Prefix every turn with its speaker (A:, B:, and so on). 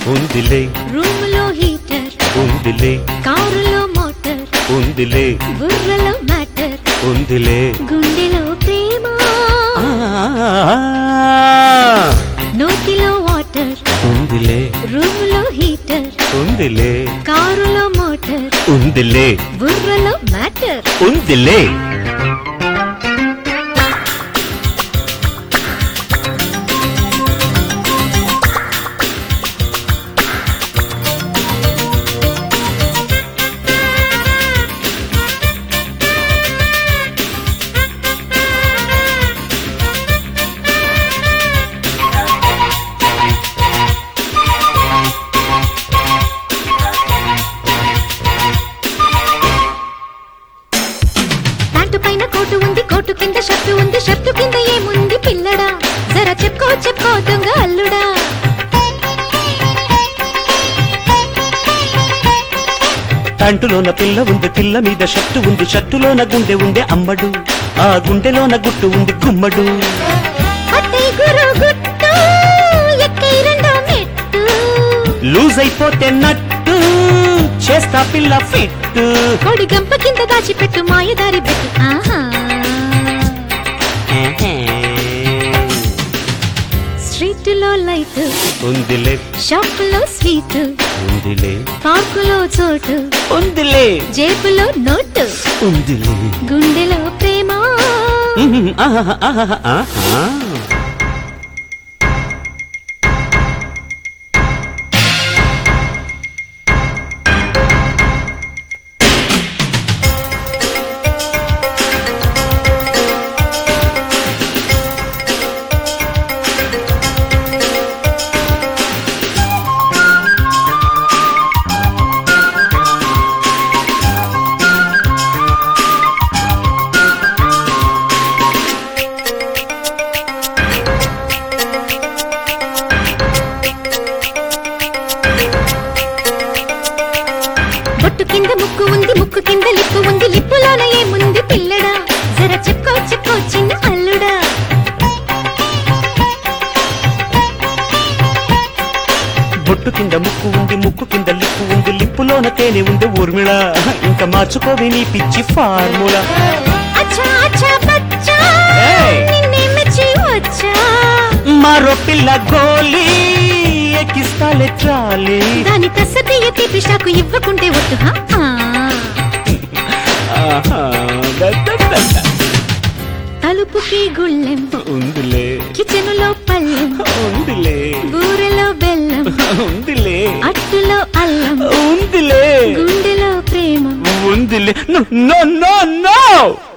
A: ఉందిలే
B: రూములో హీటర్
A: ఉందిలే
B: కారులో మోటార్
A: ఉందిలే
B: బుర్రలో మ్యాటర్
A: ఉందిలే
B: గుండెలో ప్రేమ
A: ఆ,
B: నోటిలో వాటర్
A: ఉందిలే
B: రూములో హీటర్
A: ఉందిలే
B: కారులో మోటార్
A: ఉందిలే
B: బుర్రలో మ్యాటర్
A: ఉందిలే
B: ప్యాంటు పైన కోటు ఉంది కోటు కింద షర్టు ఉంది షర్టు కింద ఏముంది పిల్లడా జరా చెప్పుకో చెప్పుకో దొంగ అల్లుడా
A: ప్యాంటులోన పిల్ల ఉంది పిల్ల మీద షర్టు ఉంది షర్టులోన గుండె ఉండే అమ్మడు ఆ గుండెలోన గుట్టు ఉంది గుమ్మడు
B: అత్తయ్య గురు గుట్టు ఎక్కై రెండో మెట్టు
A: లూజ్ అయిపోతే నట్టు చేస్తా పిల్ల ఫిట్
B: కోడి గంప కింద దాచిపెట్టు మాయదారి పెట్టు ఆహా స్ట్రీట్ లో లైట్
A: ఉందిలే
B: షాప్ లో స్వీట్
A: ఉందిలే
B: పార్కులో చోటు
A: ఉందిలే
B: జేబులో నోటు
A: ఉందిలే
B: గుండెలో ప్రేమ
A: ఉహుం, ఆహా, ఆహా, ఆహా.
B: బొట్టు కింద ముక్కు ఉంది ముక్కు కింద లిప్పు ఉంది లిప్పులోన ఏముంది పిల్లడా జర చెప్పుకో చెప్పుకో చిన్న అల్లుడా
A: బొట్టు కింద ముక్కు ఉంది ముక్కు కింద లిప్పు ఉంది లిప్పులోన తేనె ఉంది ఊర్మిళ ఇంకా మార్చుకోవి నీ పిచ్చి ఫార్ములా
B: అచ్చా అచ్చా బచ్చా
A: ఏయ్!
B: నిన్నే మెచ్చి వచ్చా
A: మరో పిల్ల గోలి ఎక్కిస్తాలే ట్రాలీ
B: దాని తసతీయ తీపి షాకు ఇవ్వకుంటే వద్దు హా? ఆ.
A: ఆహా, ద, ద, ద, ద.
B: తలుపుకి గుళ్ళెం
A: ఉందిలే
B: కిచెనులో పల్లెం
A: ఉందిలే
B: బూరెలో బెల్లం
A: ఉందిలే
B: అట్టులో అల్లం
A: ఉందిలే
B: గుండెలో ప్రేమ
A: ఉందిలే నో నో నో నో